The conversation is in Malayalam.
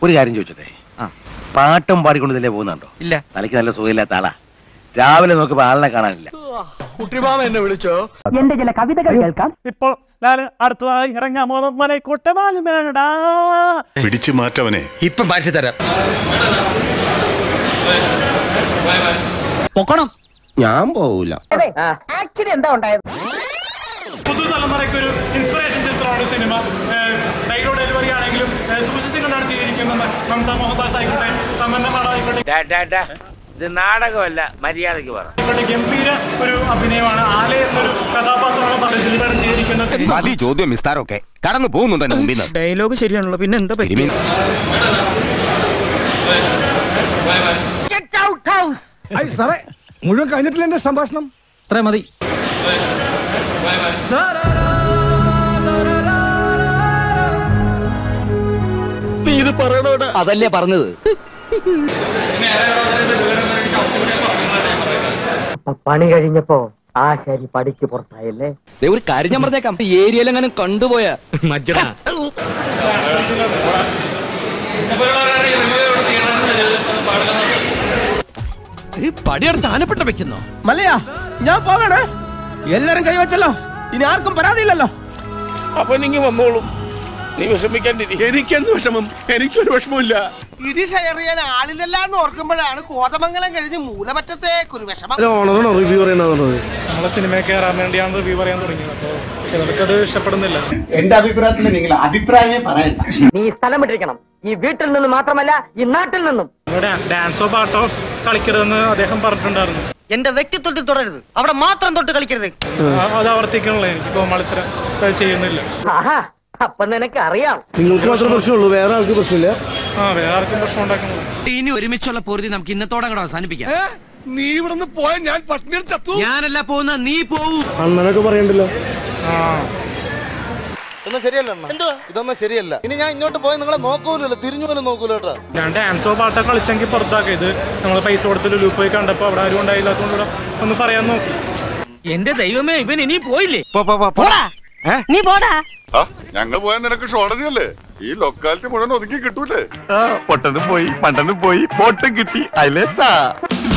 ഒരു കാര്യം ചോദിച്ചോട്ടെ ആ. പാട്ടും പാടിക്കൊണ്ട് ഇതിലേ പോകുന്നുണ്ടോ ഇല്ല തലയ്ക്ക് നല്ല സുഖമില്ലാത്ത ആളാ രാവിലെ നോക്കുമ്പോ ആളിനെ കാണാനില്ല എന്റെ ചില കവിതകൾ കേൾക്കാം ഇപ്പോൾ ഞാൻ അടുത്തതായി ഇറങ്ങാൻ പോകുന്നത് കുട്ടമാലും വേണടാ പിടിച്ചു മാറ്റവനെ ഇപ്പം മാറ്റി തരാം പൊക്കണം ഞാൻ പോവൂല ആക്ച്വലി എന്താ ഉണ്ടായത് പുതുതലമുറയ്ക്ക് ഒരു ഇൻസ്പിറേഷൻ ചിത്രമാണ് സിനിമ ഡൈലോ ഡെലിവറി ആണെങ്കിലും ഏഹ്, സൂക്ഷിച്ചുകൊണ്ടാണ് ചെയ്തിരിക്കുന്നത് മമത മോഹൻദാസ് ആയിക്കോട്ടെ തമന്ന മാഡം ആയിക്കോട്ടെ ഇത് നാടകമല്ല മര്യാദക്ക് പറ ആയിക്കോട്ടെ ഗംഭീര ഒരു അഭിനയമാണ് ആലെ എന്നൊരു കഥാപാത്രമാണ് പടത്തിൽ ഇവിടെ ചെയ്തിരിക്കുന്നത് മതി ചോദ്യം വിസ്താരമൊക്കെ കടന്നു പോകുന്നുണ്ട് എന്റെ മുമ്പിൽ നിന്ന് ഡയലോഗ് ശരിയാണല്ലോ പിന്നെ എന്താ പറ്റി തിരുമേനി സാറേ മുഴുവൻ കഴിഞ്ഞിട്ടില്ല എന്റെ സംഭാഷണം അത്ര മതി അതല്ലേ പറഞ്ഞത് പണി കഴിഞ്ഞപ്പോ ആ ശരി പടിക്ക് പുറത്തായല്ലേ ദേ ഒരു കാര്യം ഞാൻ പറഞ്ഞേക്കാം ഈ ഏരിയയിലെങ്ങനെ കണ്ടുപോയാ മജ്ജട പടിയടച്ച് ആനപ്പെട്ട വെക്കുന്നോ മല്ലയാ ഞാൻ പോകണേ എല്ലാരും കൈവച്ചല്ലോ ഇനി ആർക്കും പരാതിയില്ലല്ലോ അപ്പൊ നിങ്ങ വന്നോളൂ നീ വിഷമിക്കാണ്ടിരി എനിക്കെന്ത് വിഷമം എനിക്കൊരു വിഷമമില്ല ഇടി ഷെയർ ചെയ്യാൻ ആളില്ലല്ലാന്ന് ഓർക്കുമ്പോഴാണ് കോതമംഗലം കഴിഞ്ഞ് മൂലമറ്റത്തേക്കൊരു വിഷമം റിവ്യൂ പറയണത് നമ്മളെ സിനിമയിൽ കയറാൻ വേണ്ടിയാണ് റിവ്യൂ പറയാൻ തുടങ്ങിയത് അപ്പോൾ ചിലർക്കത് ഇഷ്ടപ്പെടുന്നില്ല എന്റെ അഭിപ്രായത്തിൽ നിങ്ങൾ അഭിപ്രായമേ പറയണ്ട നീ സ്ഥലം വിട്ടിരിക്കണം ഈ വീട്ടിൽ നിന്ന് മാത്രമല്ല ഈ നാട്ടിൽ നിന്നും ഇവിടെ ഡാൻസോ പാട്ടോ കളിക്കരുതെന്ന് അദ്ദേഹം പറഞ്ഞിട്ടുണ്ടായിരുന്നു എന്റെ വ്യക്തിത്വത്തിൽ തുടരുത് അവിടെ മാത്രം തൊട്ട് കളിക്കരുത് ആ- അത് ആവർത്തിക്കണല്ലോ എനിക്ക് കോമാളിത്തരം അത് ചെയ്യുന്നില്ല ആഹാ അപ്പൊ നിനക്ക് അറിയാം നിങ്ങൾക്ക് മാത്രമേ പ്രശ്നമുള്ളൂ വേറെ ആൾക്ക് പ്രശ്നമില്ല ആ വേറെ ആർക്കും പ്രശ്നം ഉണ്ടാക്കുന്നില്ല ഇനി ഒരുമിച്ചുള്ള പൊരുതി നമുക്ക് ഇന്നത്തോടെ കൂടെ അവസാനിപ്പിക്കാം നീ ഇവിടുന്ന് പോയ ഞാൻ പട്ടിണി ചത്തു ഞാനല്ല പോകുന്ന നീ പോവൂ അണ്ണനൊക്കെ പറയണ്ടല്ലോ ആ ഇതൊന്നും ശരിയല്ല ഇതൊന്നും ശരിയല്ല ഇനി ഞാൻ ഇങ്ങോട്ട് പോയി നിങ്ങളെ നോക്കൂലല്ലോ തിരിഞ്ഞു പോലും നോക്കൂല കേട്ടോ ഞാൻ ഡാൻസോ പാട്ടോ കളിച്ചെങ്കിൽ പുറത്താക്കി ഇത് നമ്മൾ പൈസ കൊടുത്ത് ലുലു പോയി കണ്ടപ്പോൾ അവിടെ ആരും ഉണ്ടായില്ലാത്തതുകൊണ്ട് ഇവിടെ ഒന്ന് പറയാൻ നോക്കി എന്റെ ദൈവമേ ഇവൻ ഇനി പോയില്ലേ നീ പോടാ ഞങ്ങൾ പോയാൽ നിനക്ക് ഷോർട്ടേജല്ലേ ഈ ലൊക്കാലിറ്റി മുഴുവൻ ഒതുക്കി കിട്ടൂലേ പൊട്ടനും പോയി പണ്ടനും പോയി പോട്ടും കിട്ടി അയലേസാ